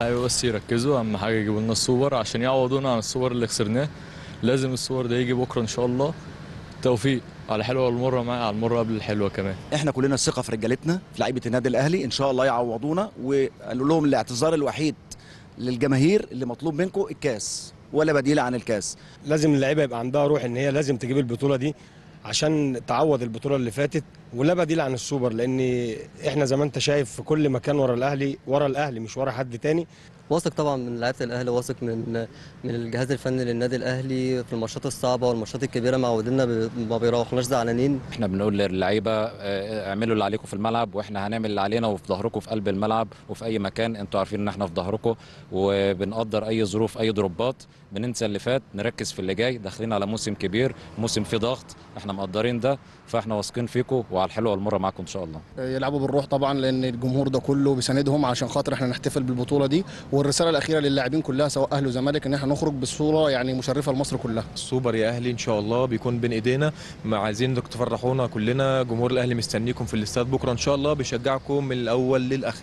ايوه بس يركزوا اهم حاجه يجيبوا لنا السوبر عشان يعوضونا عن السوبر اللي خسرناه لازم السوبر ده يجي بكره ان شاء الله توفيق على الحلوه والمره معايا على المره قبل الحلوه كمان احنا كلنا الثقه في رجالتنا في لعيبه النادي الاهلي ان شاء الله يعوضونا وقالوا لهم الاعتذار الوحيد للجماهير اللي مطلوب منكم الكاس ولا بديل عن الكاس لازم اللعيبه يبقى عندها روح ان هي لازم تجيب البطوله دي عشان تعوض البطوله اللي فاتت ولا بديل عن السوبر لان احنا زي ما انت شايف في كل مكان ورا الاهلي ورا الاهلي مش ورا حد تاني واثق طبعا من لعيبه الاهلي واثق من من الجهاز الفني للنادي الاهلي في الماتشات الصعبه والماتشات الكبيره معودينا ب- ما بيروحوناش زعلانين احنا بنقول للعيبه آه، اعملوا اللي عليكم في الملعب واحنا هنعمل اللي علينا وفي ظهركم في قلب الملعب وفي اي مكان انتوا عارفين ان احنا في ظهركم وبنقدر اي ظروف اي دروبات بننسى اللي فات نركز في اللي جاي داخلين على موسم كبير موسم فيه ضغط احنا مقدرين ده فاحنا واثقين فيكم وعلى الحلوه والمره معاكم ان شاء الله يلعبوا بالروح طبعا لان الجمهور ده كله بيساندهم عشان خاطر احنا نحتفل بالبطوله دي والرساله الاخيره للاعبين كلها سواء اهلي وزمالك ان احنا نخرج بصوره يعني مشرفه لمصر كلها السوبر يا اهلي ان شاء الله بيكون بين ايدينا ما عايزين انكم تفرحونا كلنا جمهور الاهلي مستنيكم في الاستاد بكره ان شاء الله بيشجعكم من الاول للاخير